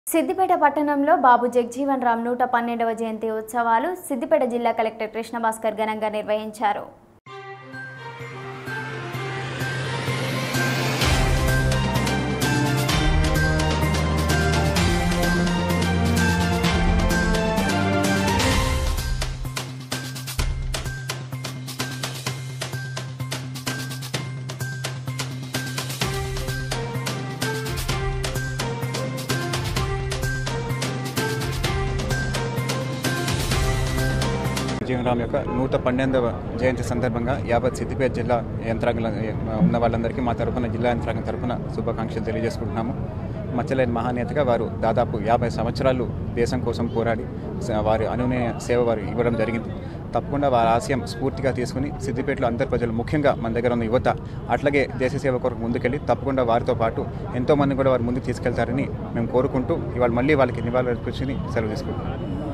సిద్దిపేట పట్టణంలో బాబు జగ్జీవన్ రామ్ నూట పన్నెండవ జయంతి ఉత్సవాలు సిద్దిపేట జిల్లా కలెక్టర్ కృష్ణభాస్కర్ ఘనంగా నిర్వహించారు జీవనరామ్ యొక్క నూట పన్నెండవ జయంతి సందర్భంగా యావత్ సిద్దిపేట జిల్లా యంత్రాంగ ఉన్న వాళ్ళందరికీ మా తరపున జిల్లా యంత్రాంగం తరపున శుభాకాంక్షలు తెలియజేసుకుంటున్నాము మచ్చలేని మహానేతగా వారు దాదాపు యాభై సంవత్సరాలు దేశం కోసం పోరాడి స- వారి అనునయ సేవ వారు ఇవ్వడం జరిగింది తప్పకుండా వారి ఆశయం స్ఫూర్తిగా తీసుకుని సిద్దిపేటలో అందరి ప్రజలు ముఖ్యంగా మన దగ్గర ఉన్న యువత అట్లాగే దేశ సేవ కొరకు ముందుకెళ్ళి తప్పకుండా వారితో పాటు ఎంతో మంది కూడా వారు ముందుకు తీసుకెళ్తారని మేము కోరుకుంటూ ఇవాళ మళ్ళీ వాళ్ళకి నివాళులు అర్పించి సెలవు తీసుకుంటున్నాం